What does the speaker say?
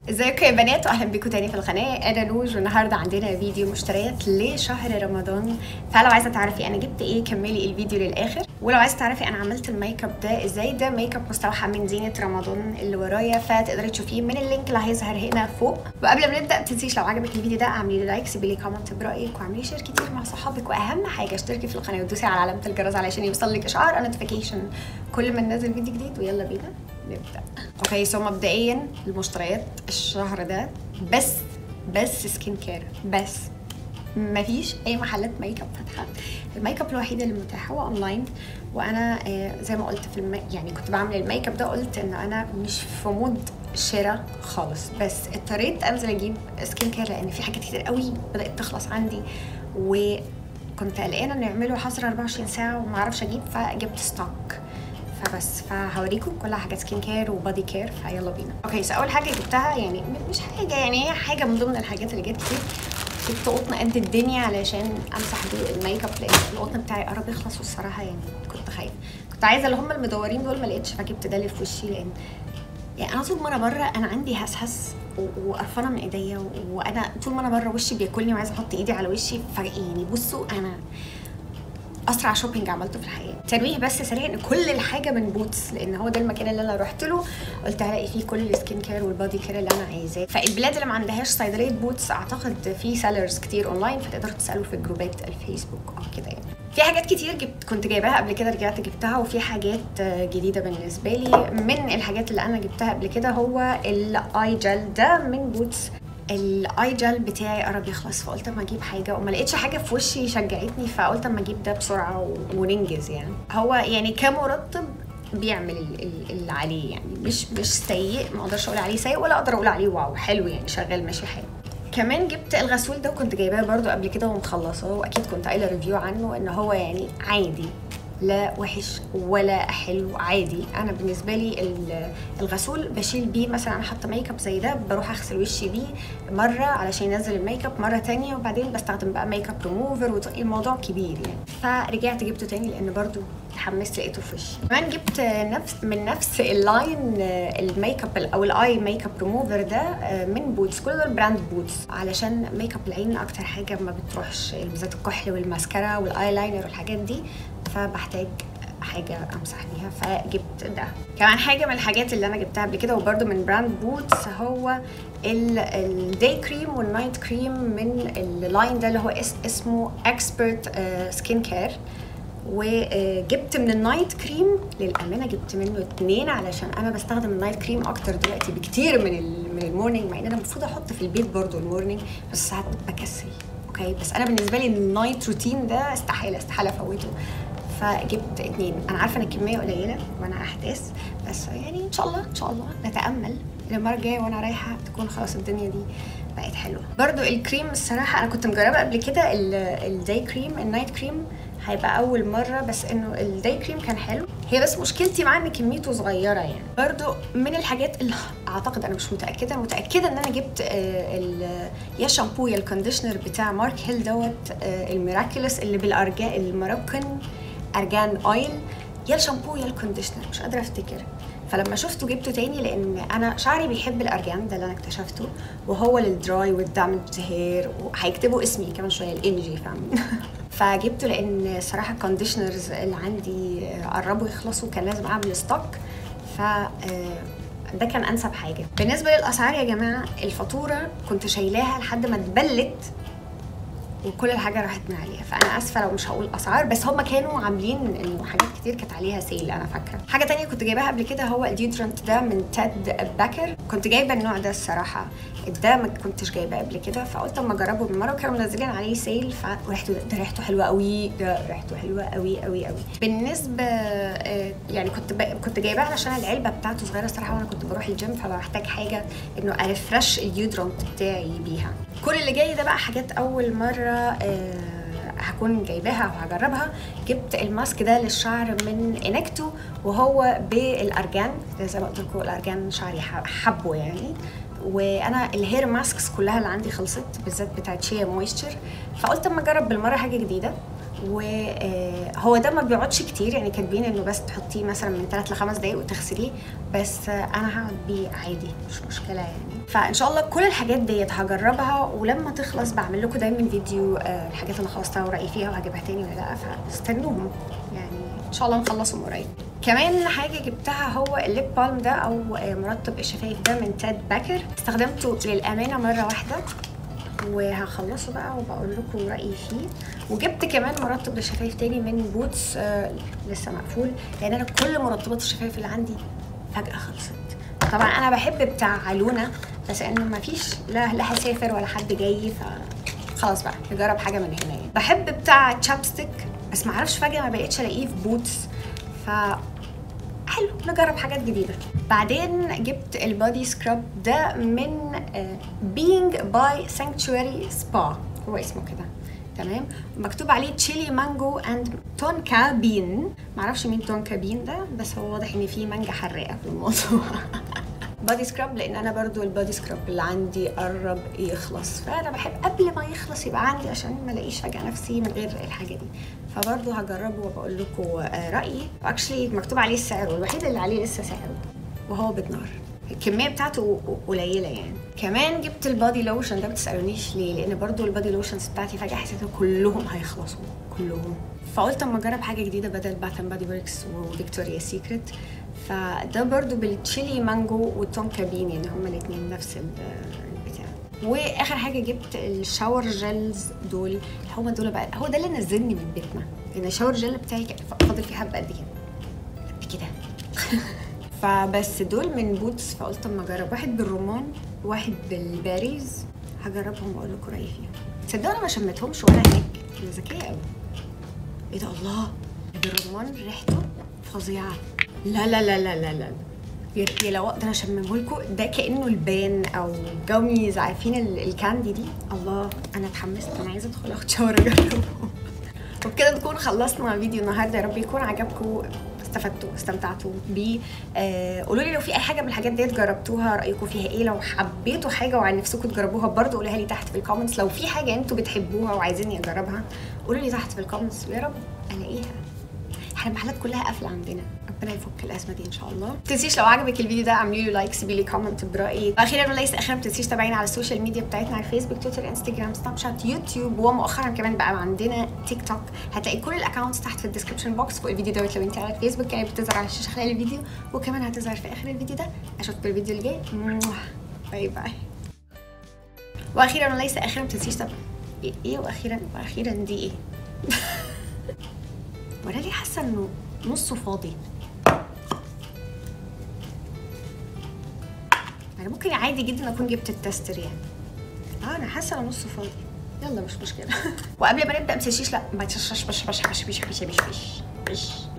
ازيكم يا بنات واهلا بيكم تاني في القناه انا نوج والنهارده عندنا فيديو مشتريات لشهر رمضان فلو عايزه تعرفي انا جبت ايه كملي الفيديو للاخر ولو عايزه تعرفي انا عملت الميك اب ده ازاي ده ميك اب مستوحى من زينه رمضان اللي ورايا فتقدري تشوفيه من اللينك اللي هيظهر هنا فوق وقبل ما نبدا ما تنسيش لو عجبك الفيديو ده اعملي لي لايك سيبي لي كومنت برايك واعملي شير كتير مع صحابك واهم حاجه اشتركي في القناه وتدوسي على علامه الجرس علشان يوصل لك اشعار نوتيفيكيشن كل ما ننزل فيديو جديد ويلا بينا نبدا اوكي سو مبدئيا المشتريات الشهر ده بس بس سكين كير بس مفيش اي محلات ميك اب فاتحه الميك اب الوحيده اللي متاحه هو اونلاين وانا آه زي ما قلت في الم... يعني كنت بعمل الميك اب ده قلت ان انا مش في مود شراء خالص بس اضطريت انزل اجيب سكين كير لان في حاجات كتير قوي بدات تخلص عندي وكنت قلقانه انه يعملوا حظر 24 ساعه وما اعرفش اجيب فجبت ستوك فبس فهوريكم كلها حاجات سكين كير وبادي كير فيلا بينا اوكي سو اول حاجه جبتها يعني مش حاجه يعني هي حاجه من ضمن الحاجات اللي جت كتير جبت قطن قد الدنيا علشان امسح بيه الميك اب لان القطن بتاعي قرب يخلص والصراحه يعني كنت خايفه كنت عايزه اللي هم المدورين دول ما لقيتش فجبت ده اللي في وشي لان يعني انا طول ما انا بره انا عندي هسهس وقرفانه من ايديا وانا طول ما انا بره وشي بياكلني وعايزه احط ايدي على وشي يعني بصوا انا اسرع شوبينج عملته في الحياه تنويه بس سريع ان كل الحاجه من بوتس لان هو ده المكان اللي انا رحت له قلت هلاقي فيه كل السكين كير والبادي كير اللي انا عايزاه فالبلاد اللي ما عندهاش صيدليه بوتس اعتقد في سيلرز كتير اونلاين فتقدروا تسالوا في جروبات الفيسبوك او كده يعني في حاجات كتير جبت كنت جايباها قبل كده رجعت جبتها وفي حاجات جديده بالنسبه لي من الحاجات اللي انا جبتها قبل كده هو الاي جل ده من بوتس الاي جل بتاعي قرب يخلص فقلت اما اجيب حاجه وما لقيتش حاجه في وشي شجعتني فقلت اما اجيب ده بسرعه وننجز يعني هو يعني كمرطب بيعمل اللي عليه يعني مش مش سيء ما اقدرش اقول عليه سيء ولا اقدر اقول عليه واو حلو يعني شغال ماشي حلو كمان جبت الغسول ده وكنت جايباه برضو قبل كده ومخلصاه واكيد كنت قايله ريفيو عنه ان هو يعني عادي لا وحش ولا حلو عادي انا بالنسبه لي الغسول بشيل بيه مثلا انا حاطه ميك اب زي ده بروح اغسل وشي بيه مره علشان ينزل الميك اب مره تانية وبعدين بستخدم بقى ميك اب ريموفر الموضوع كبير يعني فرجعت جبته تاني لان برضو اتحمست لقيته في وشي كمان جبت نفس من نفس اللاين الميك اب او الاي ميك اب ريموفر ده من بوتس كل دول براند بوتس علشان ميك اب العين اكتر حاجه ما بتروحش بالذات الكحل والماسكارا والايلاينر والحاجات دي فبحتاج حاجه امسح بيها فجبت ده كمان حاجه من الحاجات اللي انا جبتها قبل كده وبرده من براند بوتس هو الداي كريم والنايت كريم من اللاين ده اللي هو اسمه اكسبرت سكين كير وجبت من النايت كريم للامانه جبت منه اتنين علشان انا بستخدم النايت كريم اكتر دلوقتي بكتير من من المورنينج مع ان انا المفروض احط في البيت برضو المورنينج بس ساعات بكسل اوكي بس انا بالنسبه لي النايت روتين ده استحاله استحاله افوته فجبت اتنين انا عارفه ان الكميه قليله وانا احداث بس يعني ان شاء الله ان شاء الله نتامل المره الجايه وانا رايحه تكون خلاص الدنيا دي بقت حلوه برضو الكريم الصراحه انا كنت مجربه قبل كده الداي كريم النايت كريم هيبقى اول مره بس انه الداي كريم كان حلو هي بس مشكلتي معاه ان كميته صغيره يعني برضو من الحاجات اللي اعتقد انا مش متاكده انا متاكده ان انا جبت يا شامبو يا الكونديشنر بتاع مارك هيل دوت الميراكلس اللي بالارجان المراكن ارجان اويل يا الشامبو يا الكونديشنر مش قادره افتكر فلما شفته جبته تاني لان انا شعري بيحب الارجان ده اللي انا اكتشفته وهو للدراي والدامج هير وهيكتبوا اسمي كمان شويه الانجي فاهم فجبته لان صراحه الكونديشنرز اللي عندي قربوا يخلصوا كان لازم اعمل ستوك ف ده كان انسب حاجه بالنسبه للاسعار يا جماعه الفاتوره كنت شايلاها لحد ما اتبلت وكل الحاجه راحت من عليها فانا اسفه لو مش هقول اسعار بس هم كانوا عاملين انه حاجات كتير كانت عليها سيل انا فاكره حاجه تانية كنت جايباها قبل كده هو الديودرنت ده من تاد باكر كنت جايبه النوع ده الصراحه ده ما كنتش جايباه قبل كده فقلت اما اجربه بالمره وكانوا منزلين عليه سيل فريحته ده ريحته حلوه قوي ده ريحته حلوه قوي قوي قوي بالنسبه يعني كنت كنت جايباه علشان العلبه بتاعته صغيره الصراحه وانا كنت بروح الجيم فبحتاج حاجه انه ارفرش الديودرنت بتاعي بيها كل اللي جاي ده بقى حاجات اول مره آه هكون جايباها وهجربها جبت الماسك ده للشعر من انكتو وهو بالارجان زي ما قلت لكم الارجان شعري حبه يعني وانا الهير ماسكس كلها اللي عندي خلصت بالذات بتاعت شيا مويستشر فقلت اما اجرب بالمره حاجه جديده وهو ده ما بيقعدش كتير يعني كاتبين انه بس تحطيه مثلا من 3 ل 5 دقايق وتغسليه بس آه، انا هقعد بيه عادي مش مشكله يعني فان شاء الله كل الحاجات ديت هجربها ولما تخلص بعمل لكم دايما فيديو آه، الحاجات اللي خلصتها ورايي فيها وهجيبها تاني ولا لا فاستنوهم يعني ان شاء الله نخلصهم قريب كمان حاجه جبتها هو الليب بالم ده او آه، مرطب الشفايف ده من تاد باكر استخدمته للامانه مره واحده وهخلصه بقى وبقول لكم رايي فيه وجبت كمان مرطب للشفايف تاني من بوتس آه لسه مقفول لان انا كل مرطبات الشفايف اللي عندي فجاه خلصت طبعا انا بحب بتاع لونا بس انه ما فيش لا لا هسافر ولا حد جاي ف خلاص بقى نجرب حاجه من هنا يعني. بحب بتاع تشابستيك بس ما اعرفش فجاه ما بقتش الاقيه في بوتس ف حلو نجرب حاجات جديده بعدين جبت البادي سكراب ده من بينج باي سانكتشوري سبا هو اسمه كده تمام مكتوب عليه تشيلي مانجو اند تونكا بين معرفش مين تونكا بين ده بس هو واضح ان في مانجا حراقه في الموضوع بادي سكراب لان انا برضو البادي سكراب اللي عندي قرب يخلص فانا بحب قبل ما يخلص يبقى عندي عشان ما الاقيش فجاه نفسي من غير الحاجه دي فبرضو هجربه وبقول لكم آه، رايي واكشلي مكتوب عليه السعر والوحيد اللي عليه لسه سعره وهو بدنار الكميه بتاعته قليله يعني كمان جبت البادي لوشن ده ما تسالونيش ليه لان برضو البادي لوشنز بتاعتي فجاه حسيت إن كلهم هيخلصوا كلهم فقلت اما اجرب حاجه جديده بدل باث اند بادي وركس وفيكتوريا سيكريت فده برضو بالتشيلي مانجو والتونكا بين يعني هما الاثنين نفس ال- البتاع واخر حاجه جبت الشاور جيلز دول هما دول بقى هو ده اللي نزلني من بيتنا لان الشاور جيل بتاعي كان فاضل فيه حبه قد كده قد كده فبس دول من بوتس فقلت اما اجرب واحد بالرمان واحد بالباريز هجربهم واقول لكم رايي فيهم تصدقوا انا ما شميتهمش وانا هناك انا ذكيه قوي ايه ده الله بالرمان ريحته فظيعه لا لا لا لا لا لا يا يا لو اقدر اشممه لكم ده كانه البان او جوميز عارفين ال- الكاندي دي الله انا اتحمست انا عايزه ادخل اخد شاور اجربه وبكده نكون خلصنا فيديو النهارده يا رب يكون عجبكم استفدتوا استمتعتوا بيه آه قولوا لي لو في اي حاجه من الحاجات ديت جربتوها رايكم فيها ايه لو حبيتوا حاجه وعن نفسكم تجربوها برضه قولوها لي تحت في الكومنتس لو في حاجه انتوا بتحبوها وعايزيني اجربها قولوا لي تحت في الكومنتس ويا رب الاقيها احنا المحلات كلها قافله عندنا ربنا يفك الازمه دي ان شاء الله ما تنسيش لو عجبك الفيديو ده اعملي له لايك سيبي لي كومنت برايك واخيرا وليس اخيرا ما تنسيش تابعينا على السوشيال ميديا بتاعتنا على الفيسبوك تويتر انستجرام سناب شات يوتيوب ومؤخرا كمان بقى عندنا تيك توك هتلاقي كل الاكونتس تحت في الديسكربشن بوكس فوق الفيديو دوت لو انت على الفيسبوك يعني بتظهر على الشاشه خلال الفيديو وكمان هتظهر في اخر الفيديو ده اشوفكم الفيديو اللي جاي باي باي واخيرا وليس اخيرا ما تنسيش طب ايه إيه واخيرا واخيرا دي ايه وانا ليه حاسه انه نصه فاضي انا ممكن عادي جدا اكون جبت التستر يعني اه انا حاسه انه نصه فاضي يلا مش مشكله وقبل ما نبدا ما تنسيش لا ما تشش بش بش بش بش بش بش بش بش